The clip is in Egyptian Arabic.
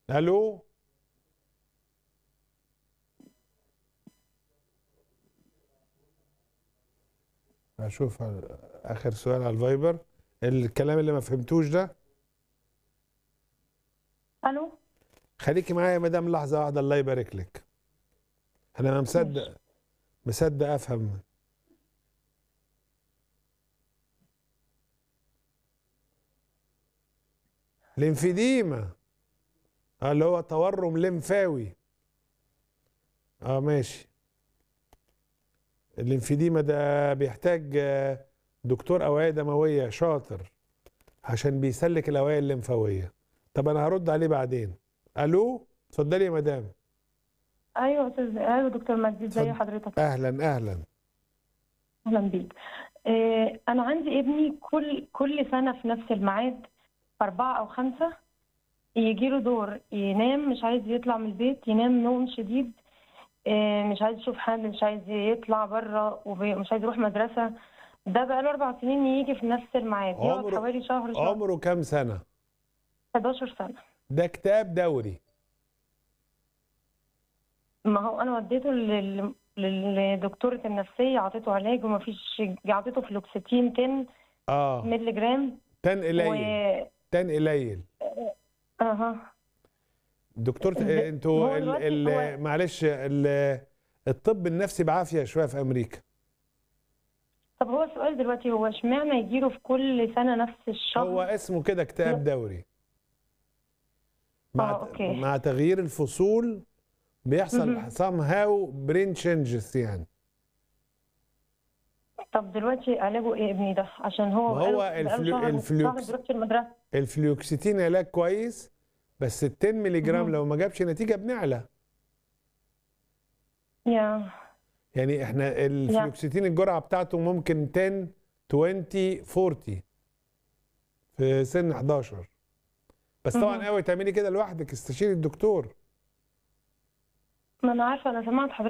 الو اشوف اخر سؤال على الفايبر الكلام اللي ما فهمتوش ده الو خليكي معايا يا مدام لحظه واحده الله يبارك لك انا مصدق مصدق افهم ليمفيديما اه اللي هو تورم لمفاوي اه ماشي الليمفيديما ده بيحتاج آه، دكتور اوعيه دمويه شاطر عشان بيسلك الاوعيه الليمفاويه طب انا هرد عليه بعدين الو اتفضلي يا مدام ايوه استاذ ايوه دكتور مجدي ازي اتفضل. حضرتك اهلا اهلا اهلا بيك آه انا عندي ابني كل كل سنه في نفس الميعاد أربعة أو خمسة يجي له دور ينام مش عايز يطلع من البيت ينام نوم شديد آه مش عايز يشوف حد مش عايز يطلع بره ومش عايز يروح مدرسة ده بقى له أربع سنين يجي في نفس الميعاد يقعد عمره- حوالي شهر شهر عمره كام سنه 11 سنة ده كتاب دوري ما هو أنا وديته لل- لل- لدكتورة النفسية عطيته علاج ومفيش عطيته فلوكسيتين 10 اه مللي جرام تن و قليل تن قليل اها دكتور ال- هو انتوا ال... دلوقتي ال... هو- معلش ال... الطب النفسي بعافيه شويه في امريكا طب هو السؤال دلوقتي هو اشمعنى يجيله في كل سنة نفس الشهر هو اسمه كده اكتئاب دوري مع آه، أوكي. مع تغيير الفصول بيحصل مهم. somehow brain changes يعني طب دلوقتي علاجه ايه ابني ده عشان هو ما هو بقاله- بقاله الفلو- شهر مش- الفلوكس- شهر بيروحش المدرسة الفلوكسيتين علاج كويس بس ال 10 مللي جرام مهم. لو ما جابش نتيجه بنعلى يا يعني احنا الفلوكسيتين الجرعه بتاعته ممكن 10 20 40 في سن 11 بس طبعا مهم. قوي تعملي كده لوحدك استشيري الدكتور ما انا عارفة انا سمعت حضرتك